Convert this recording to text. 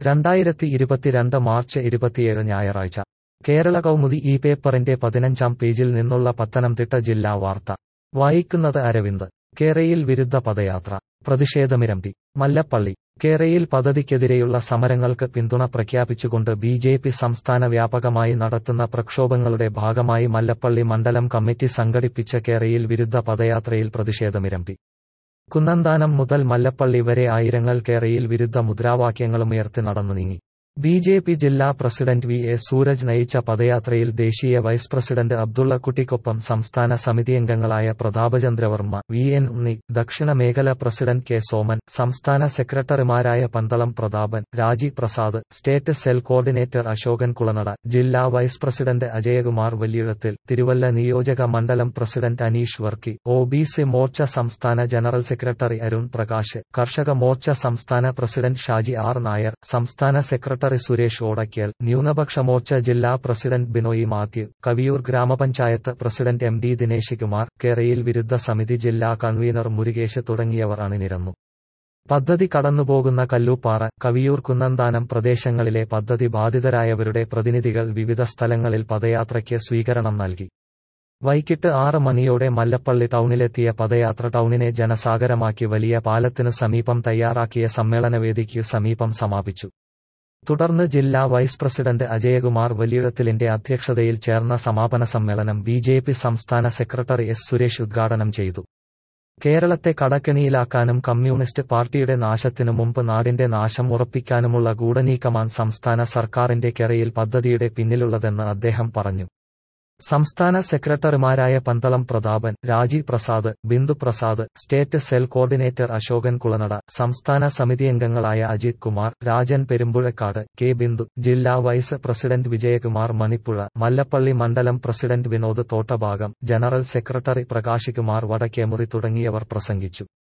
രണ്ടായിരത്തി ഇരുപത്തിരണ്ട് മാർച്ച് ഇരുപത്തിയേഴ് ഞായറാഴ്ച കേരള കൗമുദി ഈ പേപ്പറിന്റെ പതിനഞ്ചാം പേജിൽ നിന്നുള്ള പത്തനംതിട്ട ജില്ലാ വാർത്ത വായിക്കുന്നത് അരവിന്ദ് കേരയിൽ വിരുദ്ധ പദയാത്ര പ്രതിഷേധമിരമ്പി മല്ലപ്പള്ളി കേരയിൽ പദ്ധതിക്കെതിരെയുള്ള സമരങ്ങൾക്ക് പിന്തുണ പ്രഖ്യാപിച്ചുകൊണ്ട് ബി ജെ പി സംസ്ഥാന വ്യാപകമായി നടത്തുന്ന പ്രക്ഷോഭങ്ങളുടെ ഭാഗമായി മല്ലപ്പള്ളി മണ്ഡലം കമ്മിറ്റി സംഘടിപ്പിച്ച കേരയിൽ വിരുദ്ധ പദയാത്രയിൽ പ്രതിഷേധമിരമ്പി കുന്നന്താനം മുതൽ മല്ലപ്പള്ളി വരെ ആയിരങ്ങൾ കേരയിൽ വിരുദ്ധ മുദ്രാവാക്യങ്ങളുമുയർത്തി നടന്നു നീങ്ങി ബി ജെ പി ജില്ലാ പ്രസിഡന്റ് വി എ സൂരജ് നയിച്ച പദയാത്രയിൽ ദേശീയ വൈസ് പ്രസിഡന്റ് അബ്ദുള്ളക്കുട്ടിക്കൊപ്പം സംസ്ഥാന സമിതിയംഗങ്ങളായ പ്രതാപചന്ദ്രവർമ്മ വി എൻ ഉണ്ണി ദക്ഷിണ മേഖല പ്രസിഡന്റ് കെ സോമൻ സംസ്ഥാന സെക്രട്ടറിമാരായ Pandalam Prathapan Raji Prasad state cell coordinator Ashokan Kulanada ജില്ലാ വൈസ് പ്രസിഡന്റ് അജയകുമാർ വലിയിഴത്തിൽ തിരുവല്ല നിയോജക മണ്ഡലം president Aneesh Varkey O B C Morcha സംസ്ഥാന ജനറൽ സെക്രട്ടറി അരുൺ പ്രകാശ് കർഷക മോർച്ച സംസ്ഥാന പ്രസിഡന്റ് ഷാജി ആർ നായർ സംസ്ഥാന സെക്രട്ടറി സെക്രട്ടറി സുരേഷ് ഓടയ്ക്കൽ ന്യൂനപക്ഷ മോർച്ച ജില്ലാ പ്രസിഡന്റ് ബിനോയ് മാത്യു കവിയൂർ ഗ്രാമപഞ്ചായത്ത് president M D Dinesh Kumar കേരയിൽ വിരുദ്ധ സമിതി ജില്ലാ കൺവീനർ മുരുകേശ് തുടങ്ങിയവർ അണിനിരന്നു പദ്ധതി കടന്നുപോകുന്ന കല്ലൂപ്പാറ കവിയൂർ കുന്നന്താനം പ്രദേശങ്ങളിലെ പദ്ധതി ബാധിതരായവരുടെ പ്രതിനിധികൾ വിവിധ സ്ഥലങ്ങളിൽ പദയാത്രയ്ക്ക് സ്വീകരണം നൽകി വൈകിട്ട് ആറ് മണിയോടെ മല്ലപ്പള്ളി ടൗണിലെത്തിയ പദയാത്ര ടൗണിനെ ജനസാഗരമാക്കി വലിയ പാലത്തിനു സമീപം തയ്യാറാക്കിയ സമ്മേളനവേദിക്കു സമീപം സമാപിച്ചു തുടർന്ന് ജില്ലാ വൈസ് പ്രസിഡന്റ് അജയകുമാർ വലിയിടത്തിലിന്റെ അധ്യക്ഷതയിൽ ചേർന്ന സമാപന സമ്മേളനം ബി ജെ പി സംസ്ഥാന സെക്രട്ടറി എസ് സുരേഷ് ഉദ്ഘാടനം ചെയ്തു കേരളത്തെ കടക്കെണിയിലാക്കാനും കമ്മ്യൂണിസ്റ്റ് പാർട്ടിയുടെ നാശത്തിനു മുമ്പ് നാടിന്റെ നാശം ഉറപ്പിക്കാനുമുള്ള ഗൂഢനീക്കമാണ് സംസ്ഥാന സർക്കാരിന്റെ കെറയിൽ പദ്ധതിയുടെ പിന്നിലുള്ളതെന്ന് അദ്ദേഹം പറഞ്ഞു സംസ്ഥാന സെക്രട്ടറിമാരായ Pandalam Prathapan Raji Prasad Bindu Prasad state cell coordinator Ashokan Kulanada സംസ്ഥാന സമിതിയംഗങ്ങളായ അജിത് കുമാർ രാജൻ പെരുമ്പുഴക്കാട് കെ ബിന്ദു ജില്ലാ വൈസ് പ്രസിഡന്റ് വിജയകുമാർ മണിപ്പുഴ മല്ലപ്പള്ളി മണ്ഡലം president Vinod Thottabhagam general secretary Prakash Kumar Vadakkemuri തുടങ്ങിയവർ പ്രസംഗിച്ചു